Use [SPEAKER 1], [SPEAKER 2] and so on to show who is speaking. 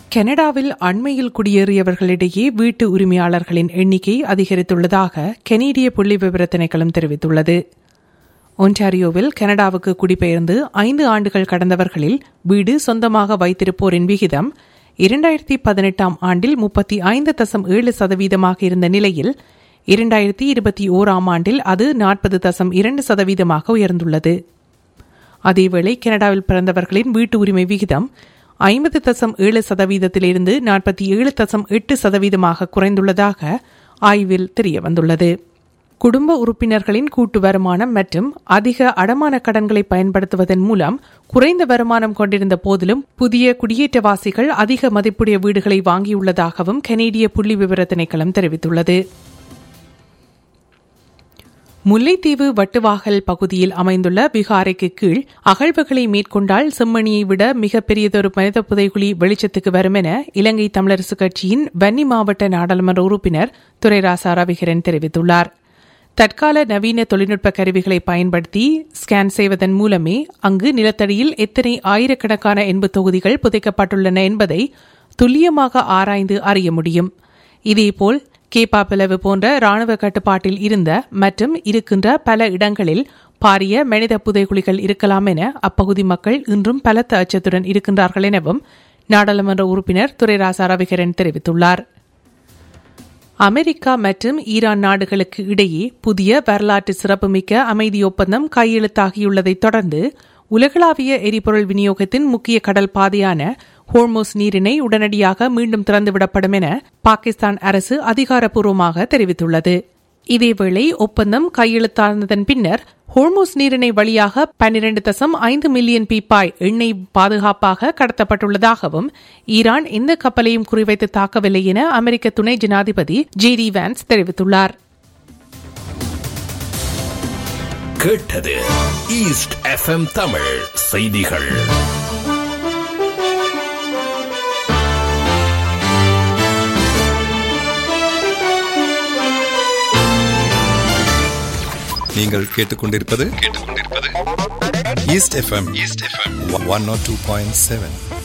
[SPEAKER 1] கனடாவில் அண்மையில் குடியேறியவர்களிடையே வீட்டு உரிமையாளர்களின் எண்ணிக்கை அதிகரித்துள்ளதாக கனேடிய புள்ளி விவர திணைக்களம் தெரிவித்துள்ளது ஒன்டாரியோவில் கனடாவுக்கு குடிபெயர்ந்து ஐந்து ஆண்டுகள் கடந்தவர்களில் வீடு சொந்தமாக வைத்திருப்போரின் விகிதம் இரண்டாயிரத்தி பதினெட்டாம் ஆண்டில் முப்பத்தி ஐந்து தசம் ஏழு சதவீதமாக இருந்த நிலையில் இரண்டாயிரத்தி இருபத்தி ஓராம் ஆண்டில் அது நாற்பது தசம் இரண்டு சதவீதமாக உயர்ந்துள்ளது அதேவேளை கனடாவில் பிறந்தவர்களின் வீட்டு உரிமை விகிதம் ஐம்பது தசம் ஏழு சதவீதத்திலிருந்து நாற்பத்தி ஏழு தசம் எட்டு சதவீதமாக குறைந்துள்ளதாக ஆய்வில் தெரியவந்துள்ளது குடும்ப உறுப்பினர்களின் கூட்டு வருமானம் மற்றும் அதிக அடமான கடன்களை பயன்படுத்துவதன் மூலம் குறைந்த வருமானம் கொண்டிருந்த போதிலும் புதிய குடியேற்றவாசிகள் அதிக மதிப்புடைய வீடுகளை வாங்கியுள்ளதாகவும் கனேடிய புள்ளி விவர திணைக்களம் தெரிவித்துள்ளது முல்லைத்தீவு வட்டுவாகல் பகுதியில் அமைந்துள்ள விகாரைக்கு கீழ் அகழ்வுகளை மேற்கொண்டால் செம்மணியை விட மிகப்பெரியதொரு மனித புதைகுழி வெளிச்சத்துக்கு வரும் என இலங்கை தமிழரசு கட்சியின் வன்னி மாவட்ட நாடாளுமன்ற உறுப்பினர் துரைராசா ரவிகரன் தெரிவித்துள்ளார் தற்கால நவீன தொழில்நுட்ப கருவிகளை பயன்படுத்தி ஸ்கேன் செய்வதன் மூலமே அங்கு நிலத்தடியில் எத்தனை ஆயிரக்கணக்கான எண்பு தொகுதிகள் புதைக்கப்பட்டுள்ளன என்பதை துல்லியமாக ஆராய்ந்து அறிய முடியும் இதேபோல் கேப்பாப்பிளவு போன்ற ராணுவ கட்டுப்பாட்டில் இருந்த மற்றும் இருக்கின்ற பல இடங்களில் பாரிய மனித புதைகுழிகள் இருக்கலாம் என அப்பகுதி மக்கள் இன்றும் பலத்த அச்சத்துடன் இருக்கின்றார்கள் எனவும் நாடாளுமன்ற உறுப்பினர் துரைராசா ரவிகரன் தெரிவித்துள்ளார் அமெரிக்கா மற்றும் ஈரான் நாடுகளுக்கு இடையே புதிய வரலாற்று சிறப்புமிக்க அமைதி ஒப்பந்தம் கையெழுத்தாகியுள்ளதைத் தொடர்ந்து உலகளாவிய எரிபொருள் விநியோகத்தின் முக்கிய கடல் பாதையான ஹோர்மோஸ் நீரினை உடனடியாக மீண்டும் திறந்துவிடப்படும் என பாகிஸ்தான் அரசு அதிகாரப்பூர்வமாக தெரிவித்துள்ளது இதேவேளை ஒப்பந்தம் கையெழுத்தானதன் பின்னர் ஹோர்மோஸ் நீரிணை வழியாக பன்னிரண்டு தசம் ஐந்து மில்லியன் பீப்பாய் எண்ணெய் பாதுகாப்பாக கடத்தப்பட்டுள்ளதாகவும் ஈரான் எந்த கப்பலையும் குறிவைத்து தாக்கவில்லை என அமெரிக்க துணை ஜனாதிபதி ஜே டி வான்ஸ் தெரிவித்துள்ளார்
[SPEAKER 2] கேட்டது ஈஸ்ட் எஃப்எம் தமிழ் செய்திகள்
[SPEAKER 3] நீங்கள் கேட்டுக்கொண்டிருப்பது கேட்டுக்கொண்டிருப்பது East FM East FM one nought two point seven